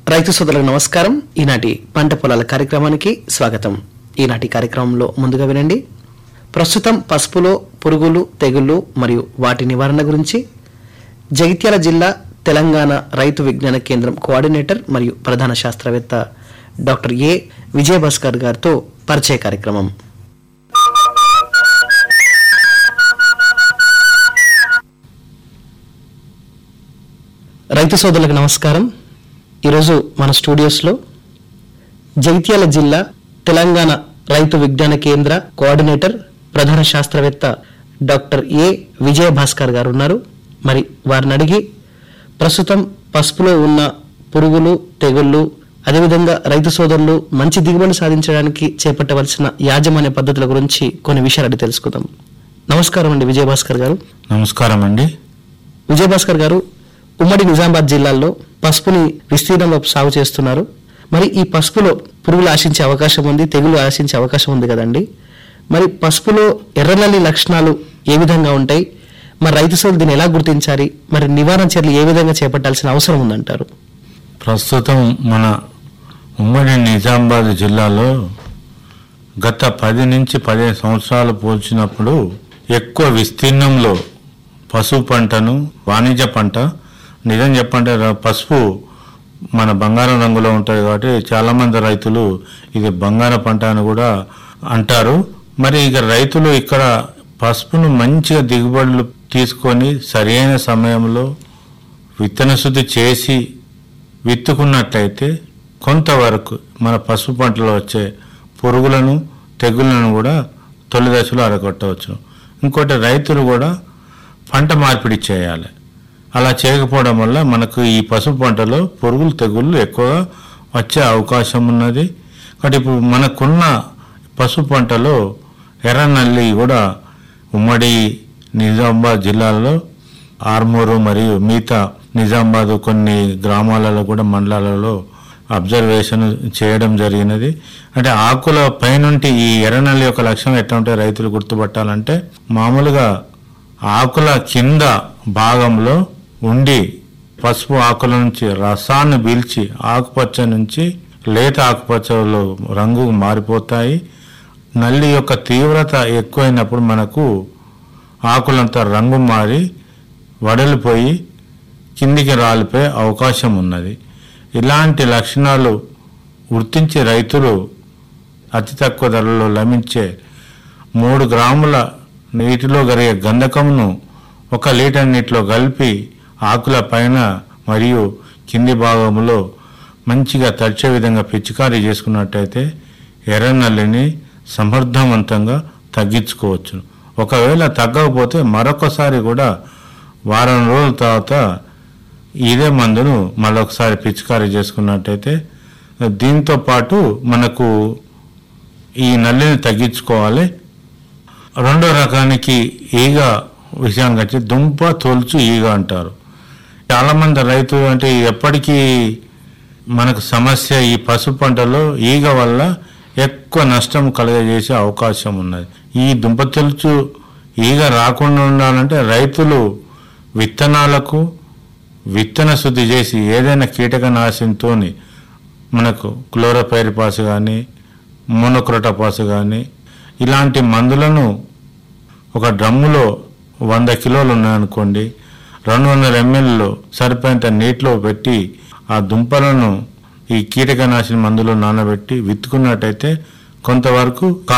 రైతు సోదరులకు నమస్కారం ఈనాటి పంట పొలాల కార్యక్రమానికి స్వాగతం ఈనాటి కార్యక్రమంలో ముందుగా వినండి ప్రస్తుతం పసుపులో పురుగులు తెగుళ్లు మరియు వాటి నివారణ గురించి జగిత్యాల జిల్లా తెలంగాణ రైతు విజ్ఞాన కేంద్రం కోఆర్డినేటర్ మరియు ప్రధాన శాస్త్రవేత్త డాక్టర్ ఏ విజయభాస్కర్ గారితో పరిచయ కార్యక్రమం రైతు సోదరులకు నమస్కారం ఈరోజు మన స్టూడియోస్లో జగిత్యాల జిల్లా తెలంగాణ రైతు విజ్ఞాన కేంద్ర కోఆర్డినేటర్ ప్రధాన శాస్త్రవేత్త డాక్టర్ ఏ విజయ భాస్కర్ గారు ఉన్నారు మరి వారిని అడిగి ప్రస్తుతం పసుపులో ఉన్న పురుగులు తెగుళ్ళు అదేవిధంగా రైతు సోదరులు మంచి దిగుబడి సాధించడానికి చేపట్టవలసిన యాజమాన్య పద్ధతుల గురించి కొన్ని విషయాలు అడిగి తెలుసుకుందాం నమస్కారం అండి విజయ భాస్కర్ గారు నమస్కారం అండి విజయభాస్కర్ గారు ఉమ్మడి నిజామాబాద్ జిల్లాలో పసుపుని విస్తీర్ణంలో సాగు చేస్తున్నారు మరి ఈ పసుపులో పురుగులు ఆశించే అవకాశం ఉంది తెగులు ఆశించే అవకాశం ఉంది కదండి మరి పసుపులో ఎర్రనల్లి లక్షణాలు ఏ విధంగా ఉంటాయి మరి రైతు సోదరులు దీన్ని ఎలా గుర్తించాలి మరి నివారణ చర్యలు ఏ విధంగా చేపట్టాల్సిన అవసరం ఉందంటారు ప్రస్తుతం మన ఉమ్మడి నిజామాబాద్ జిల్లాలో గత పది నుంచి పదిహేను సంవత్సరాలు పోల్చినప్పుడు ఎక్కువ విస్తీర్ణంలో పసుపు పంటను వాణిజ్య పంట నిజం చెప్పంటే ర- పసుపు మన బంగారం రంగులో ఉంటుంది కాబట్టి చాలామంది రైతులు ఇది బంగార పంట అని కూడా అంటారు మరి ఇక రైతులు ఇక్కడ పసుపును మంచిగా దిగుబడులు తీసుకొని సరైన సమయంలో విత్తన శుద్ధి చేసి విత్తుకున్నట్లయితే కొంతవరకు మన పసుపు పంటలో వచ్చే పురుగులను తెగుళ్లను కూడా తొలి దశలో అరగొట్టవచ్చు ఇంకోటి రైతులు కూడా పంట మార్పిడి చేయాలి అలా చేయకపోవడం వల్ల మనకు ఈ పసుపు పంటలో పురుగులు తెగుళ్ళు ఎక్కువగా వచ్చే అవకాశం ఉన్నది కాబట్టి ఇప్పుడు మనకున్న పసుపు పంటలో ఎర్రనల్లి కూడా ఉమ్మడి నిజామాబాద్ జిల్లాలో ఆర్మూరు మరియు మిగతా నిజామాబాద్ కొన్ని గ్రామాలలో కూడా మండలాలలో అబ్జర్వేషన్ చేయడం జరిగినది అంటే ఆకుల పైనుంటి ఈ ఎర్రనల్లి యొక్క లక్షణం ఎట్లా ఉంటే రైతులు గుర్తుపట్టాలంటే మామూలుగా ఆకుల కింద భాగంలో ఉండి పసుపు ఆకుల నుంచి రసాన్ని పీల్చి ఆకుపచ్చ నుంచి లేత ఆకుపచ్చలో రంగు మారిపోతాయి నల్లి యొక్క తీవ్రత ఎక్కువైనప్పుడు మనకు ఆకులంతా రంగు మారి వడలిపోయి కిందికి రాలిపోయే అవకాశం ఉన్నది ఇలాంటి లక్షణాలు గుర్తించి రైతులు అతి తక్కువ ధరలో లభించే మూడు గ్రాముల నీటిలో కరిగే గంధకమును ఒక లీటర్ నీటిలో కలిపి ఆకుల పైన మరియు కింది భాగంలో మంచిగా తడిచే విధంగా పిచికారీ చేసుకున్నట్టయితే ఎర్రనల్లిని సమర్థవంతంగా తగ్గించుకోవచ్చు ఒకవేళ తగ్గకపోతే మరొకసారి కూడా వారం రోజుల తర్వాత ఇదే మందును మరొకసారి పిచికారీ చేసుకున్నట్టయితే దీంతో పాటు మనకు ఈ నల్లిని తగ్గించుకోవాలి రెండో రకానికి ఈగ విషయానికి వచ్చి దుంప తొలుచు ఈగ అంటారు చాలామంది రైతులు అంటే ఎప్పటికీ మనకు సమస్య ఈ పసుపు పంటలో ఈగ వల్ల ఎక్కువ నష్టం కలుగజేసే అవకాశం ఉన్నది ఈ దుంప తొలుచు ఈగ రాకుండా ఉండాలంటే రైతులు విత్తనాలకు విత్తన శుద్ధి చేసి ఏదైనా కీటకనాశినితో మనకు క్లోరోపైరిపాస్ కానీ మోనోక్రోటోపాస్ కానీ ఇలాంటి మందులను ఒక డ్రమ్ములో వంద కిలోలు ఉన్నాయనుకోండి రెండు వందల ఎంఎల్లో సరిపోయేంత నీటిలో పెట్టి ఆ దుంపలను ఈ కీటకనాశిని మందులో నానబెట్టి విత్తుకున్నట్టయితే కొంతవరకు కా